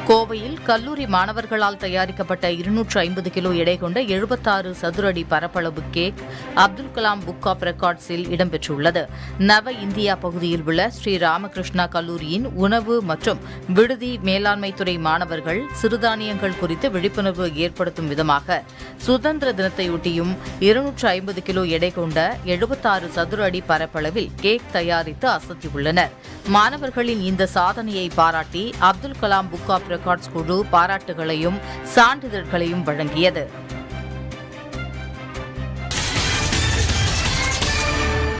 கோவையில் கல்லூரி மாணவர்களால் தயாரிக்கப்பட்ட இருநூற்று ஐம்பது கிலோ எடை கொண்ட எழுபத்தாறு சதுரடி பரப்பளவு cake Abdul Kalam book of ரெக்கார்ட்ஸில் இடம்பெற்றுள்ளது நவ இந்தியா பகுதியில் உள்ள ஸ்ரீ ராமகிருஷ்ணா கல்லூரியின் உணவு மற்றும் விடுதி மேலாண்மைத்துறை மாணவர்கள் சிறுதானியங்கள் குறித்து விழிப்புணர்வு ஏற்படுத்தும் விதமாக சுதந்திர தினத்தையொட்டியும் இருநூற்று ஐம்பது கிலோ எடை கொண்ட எழுபத்தாறு சதுர அடி பரப்பளவில் கேக் தயாரித்து அசத்தியுள்ளனர் மாணவர்களின் இந்த சாதனையை பாராட்டி Abdul Kalam book of records குழு பாராட்டுகளையும் சான்றிதழ்களையும் வழங்கியது